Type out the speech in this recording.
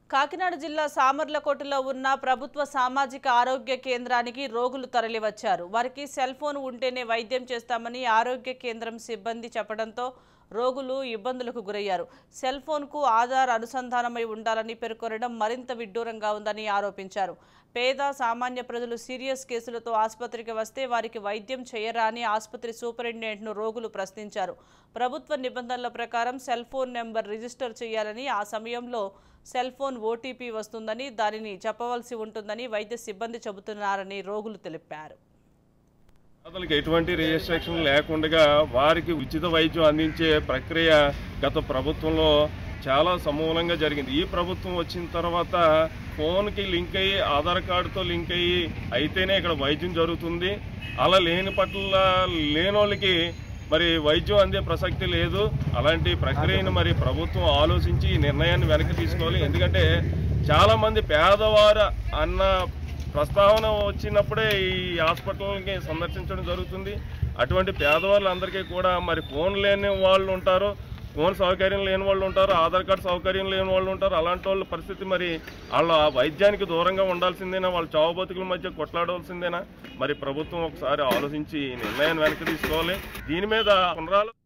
కాకినాడ జిల్లా సామర్లకోటలో ఉన్న ప్రభుత్వ సామాజిక ఆరోగ్య కేంద్రానికి రోగులు తరలివచ్చారు వారికి సెల్ ఫోన్ ఉంటేనే వైద్యం చేస్తామని ఆరోగ్య కేంద్రం సిబ్బంది చెప్పడంతో రోగులు ఇబ్బందులకు గురయ్యారు సెల్ ఫోన్కు ఆధార్ అనుసంధానమై ఉండాలని పేర్కొనడం మరింత విడ్డూరంగా ఉందని ఆరోపించారు పేద సామాన్య ప్రజలు సీరియస్ కేసులతో ఆసుపత్రికి వస్తే వారికి వైద్యం చేయరా అని ఆసుపత్రి సూపరింటెండెంట్ను రోగులు ప్రశ్నించారు ప్రభుత్వ నిబంధనల ప్రకారం సెల్ ఫోన్ నెంబర్ రిజిస్టర్ చేయాలని ఆ సమయంలో సెల్ ఫోన్ ఓటీపీ వస్తుందని దానిని చెప్పవలసి ఉంటుందని వైద్య సిబ్బంది చెబుతున్నారని రోగులు తెలిపారు అతనికి ఎటువంటి రిజిస్ట్రేషన్ లేకుండా వారికి ఉచిత వైద్యం అందించే ప్రక్రియ గత ప్రభుత్వంలో చాలా సమూలంగా జరిగింది ఈ ప్రభుత్వం వచ్చిన తర్వాత ఫోన్కి లింక్ అయ్యి ఆధార్ కార్డుతో లింక్ అయ్యి అయితేనే ఇక్కడ వైద్యం జరుగుతుంది అలా లేని పట్ల లేనోళ్ళకి మరి వైద్యం అందే ప్రసక్తి లేదు అలాంటి ప్రక్రియను మరి ప్రభుత్వం ఆలోచించి ఈ నిర్ణయాన్ని వెనక్కి తీసుకోవాలి ఎందుకంటే చాలామంది పేదవారు అన్న ప్రస్తావన వచ్చినప్పుడే ఈ హాస్పిటల్కి సందర్శించడం జరుగుతుంది అటువంటి పేదవాళ్ళందరికీ కూడా మరి ఫోన్ లేని వాళ్ళు ఉంటారు ఫోన్ సౌకర్యం లేని వాళ్ళు ఉంటారు ఆధార్ కార్డు సౌకర్యం లేని వాళ్ళు ఉంటారు అలాంటి వాళ్ళ పరిస్థితి మరి వాళ్ళ ఆ వైద్యానికి దూరంగా ఉండాల్సిందేనా వాళ్ళ చావు బతుకుల మధ్య కొట్లాడవలసిందేనా మరి ప్రభుత్వం ఒకసారి ఆలోచించి ఈ నిర్ణయాన్ని వెనక్కి తీసుకోవాలి దీని మీద పునరాలో